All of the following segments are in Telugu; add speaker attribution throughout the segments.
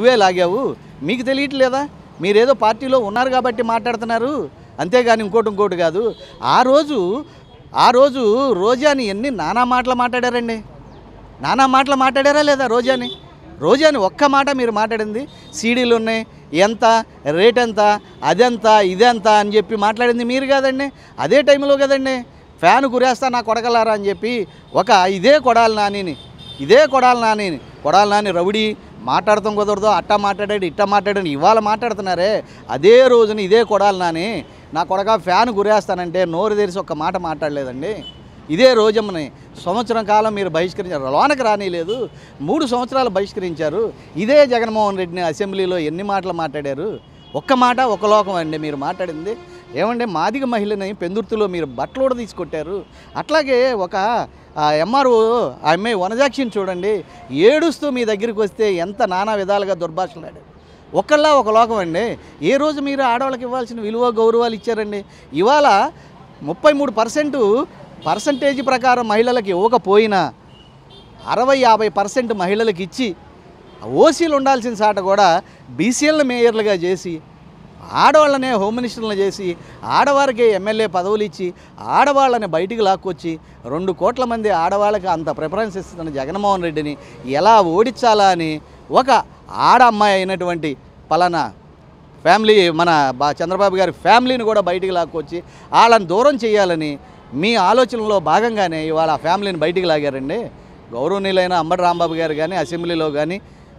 Speaker 1: నువ్వే లాగావు మీకు తెలియట్లేదా మీరేదో పార్టీలో ఉన్నారు కాబట్టి మాట్లాడుతున్నారు అంతేగాని ఇంకోటి ఇంకోటి కాదు ఆ రోజు ఆ రోజు రోజాని ఎన్ని నానా మాటలు మాట్లాడారండి నానా మాటలు మాట్లాడారా లేదా రోజాని రోజాని ఒక్క మాట మీరు మాట్లాడింది సీడీలు ఉన్నాయి ఎంత రేట్ ఎంత అదెంత ఇదెంత అని చెప్పి మాట్లాడింది మీరు కాదండి అదే టైంలో కదండి ఫ్యాన్ కురేస్తా నా కొడగలారా అని చెప్పి ఒక ఇదే కొడాలి నానిని ఇదే కొడాలి నానిని కొడాలి నాని రౌడీ మాట్లాడతాం కుదరదు అట్టా మాట్లాడాడు ఇట్టా మాట్లాడాడు ఇవాళ మాట్లాడుతున్నారే అదే రోజున ఇదే కొడాలి నాని నా కొడక ఫ్యాన్ గురేస్తానంటే నోరు తెరిచి ఒక్క మాట మాట్లాడలేదండి ఇదే రోజమ్మని సంవత్సరం కాలం మీరు బహిష్కరించారు లోనకి రానిలేదు మూడు సంవత్సరాలు బహిష్కరించారు ఇదే జగన్మోహన్ రెడ్డిని అసెంబ్లీలో ఎన్ని మాటలు మాట్లాడారు ఒక్క మాట ఒక లోకం అండి మీరు మాట్లాడింది ఏమంటే మాదిగ మహిళని పెందుర్తిలో మీరు బట్టలు కూడా తీసుకొట్టారు అట్లాగే ఒక ఎంఆర్ఓ ఆ అమ్మాయి వనజాక్షిని చూడండి ఏడుస్తూ మీ దగ్గరికి వస్తే ఎంత నానా విధాలుగా దుర్భాషలాడు ఒకళ్ళ ఒక లోకం అండి ఏ రోజు మీరు ఆడవాళ్ళకి ఇవ్వాల్సిన విలువ గౌరవాలు ఇచ్చారండి ఇవాళ ముప్పై మూడు పర్సెంటు పర్సంటేజ్ ప్రకారం మహిళలకు ఇవ్వకపోయినా అరవై యాభై పర్సెంట్ మహిళలకు ఇచ్చి ఓసీలు ఉండాల్సిన సాట కూడా బీసీఎల్ మేయర్లుగా చేసి ఆడవాళ్ళనే హోమ్ మినిస్టర్లను చేసి ఆడవారికి ఎమ్మెల్యే పదవులు ఇచ్చి ఆడవాళ్ళని బయటికి లాక్కొచ్చి రెండు కోట్ల మంది ఆడవాళ్ళకి అంత ప్రిఫరెన్స్ ఇస్తున్న జగన్మోహన్ రెడ్డిని ఎలా ఓడించాలా అని ఒక ఆడ అమ్మాయి అయినటువంటి పలానా ఫ్యామిలీ మన బా చంద్రబాబు గారి ఫ్యామిలీని కూడా బయటికి లాక్కొచ్చి వాళ్ళని దూరం చేయాలని మీ ఆలోచనలో భాగంగానే ఇవాళ ఆ ఫ్యామిలీని బయటికి లాగారండి గౌరవనీయులైన అంబటి రాంబాబు గారు కానీ అసెంబ్లీలో కానీ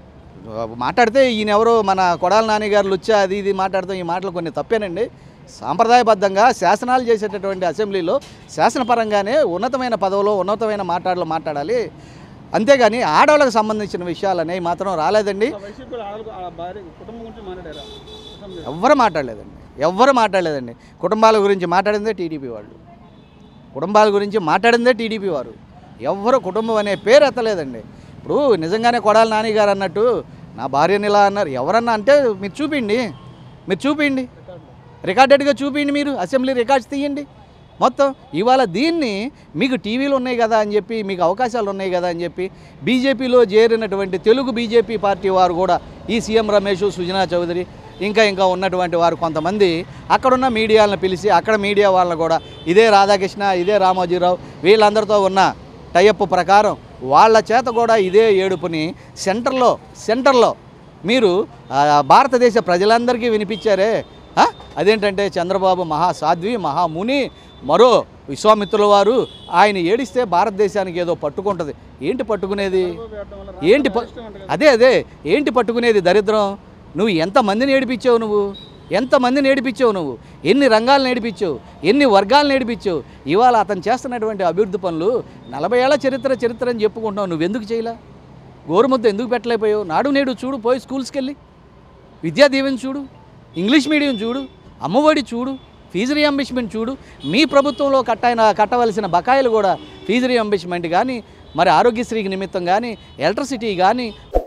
Speaker 1: మాట్లాడితే ఈయన ఎవరో మన కొడాల నాని గారు లుచ్చా అది ఇది మాట్లాడతాం ఈ మాటలు కొన్ని తప్పేనండి సాంప్రదాయబద్ధంగా శాసనాలు చేసేటటువంటి అసెంబ్లీలో శాసనపరంగానే ఉన్నతమైన పదవిలో ఉన్నతమైన మాట్లాడలు మాట్లాడాలి అంతేగాని ఆడవాళ్ళకి సంబంధించిన విషయాలు అనేవి మాత్రం రాలేదండి
Speaker 2: వైసీపీ ఆడలకు ఆ భార్య కుటుంబం గురించి మాట్లాడారా అసెంబ్లీలో.
Speaker 1: ఎవ్వరు మాట్లాడలేదండి ఎవ్వరు మాట్లాడలేదండి కుటుంబాల గురించి మాట్లాడిందే టీడీపీ వాళ్ళు కుటుంబాల గురించి మాట్లాడిందే టీడీపీ వారు ఎవ్వరు కుటుంబం అనే పేరు ఎత్తలేదండి ఇప్పుడు నిజంగానే కొడాలి నాని గారు అన్నట్టు నా భార్యని ఇలా అన్నారు ఎవరన్నా అంటే మీరు చూపిండి మీరు చూపిండి రికార్డెడ్గా చూపిండి మీరు అసెంబ్లీ రికార్డ్స్ తీయండి మొత్తం ఇవాళ దీన్ని మీకు టీవీలు ఉన్నాయి కదా అని చెప్పి మీకు అవకాశాలు ఉన్నాయి కదా అని చెప్పి బీజేపీలో చేరినటువంటి తెలుగు బీజేపీ పార్టీ వారు కూడా ఈ సీఎం రమేష్ సుజనా చౌదరి ఇంకా ఇంకా ఉన్నటువంటి వారు కొంతమంది అక్కడున్న మీడియాలను పిలిచి అక్కడ మీడియా వాళ్ళని కూడా ఇదే రాధాకృష్ణ ఇదే రామోజీరావు వీళ్ళందరితో ఉన్న టైఅప్ ప్రకారం వాళ్ళ చేత కూడా ఇదే ఏడుపుని సెంటర్లో సెంటర్లో మీరు ఆ, భారతదేశ ప్రజలందరికీ వినిపించారే ఆ? అదేంటంటే చంద్రబాబు మహాసాధ్వి మహాముని మరో విశ్వామిత్రుల వారు ఆయన ఏడిస్తే భారతదేశానికి ఏదో పట్టుకుంటుంది ఏంటి పట్టుకునేది
Speaker 2: వేయడం వల్ల
Speaker 1: ఏంటి ప-
Speaker 2: రాష్ట్రం అంటే
Speaker 1: అదే అదే ఏంటి పట్టుకునేది దరిద్రం నువ్వు ఎంతమందిని ఏడిపించావు నువ్వు ఎంతమందిని ఏడిపించావు నువ్వు ఎన్ని రంగాలు నేడిపించావు ఎన్ని వర్గాలు నేడిపించావు ఇవాళ అతను చేస్తున్నటువంటి అభివృద్ధి పనులు నలభై ఏళ్ళ చరిత్ర చరిత్ర అని చెప్పుకుంటున్నావు నువ్వు ఎందుకు చేయలా గోరుముద్ద ఎందుకు పెట్టలేకపోయావు నాడు నేడు చూడు పోయి స్కూల్స్కి వెళ్ళి విద్యా దీవెన చూడు ఇంగ్లీష్ మీడియం చూడు అమ్మఒడి చూడు ఫీజు రియంబర్స్మెంట్ చూడు మీ ప్రభుత్వంలో కట్టైన కట్టవలసిన బకాయిలు కూడా ఫీజు రియంబర్స్మెంట్ కానీ మరి ఆరోగ్యశ్రీకి నిమిత్తం కానీ ఎలక్ట్రిసిటీ కానీ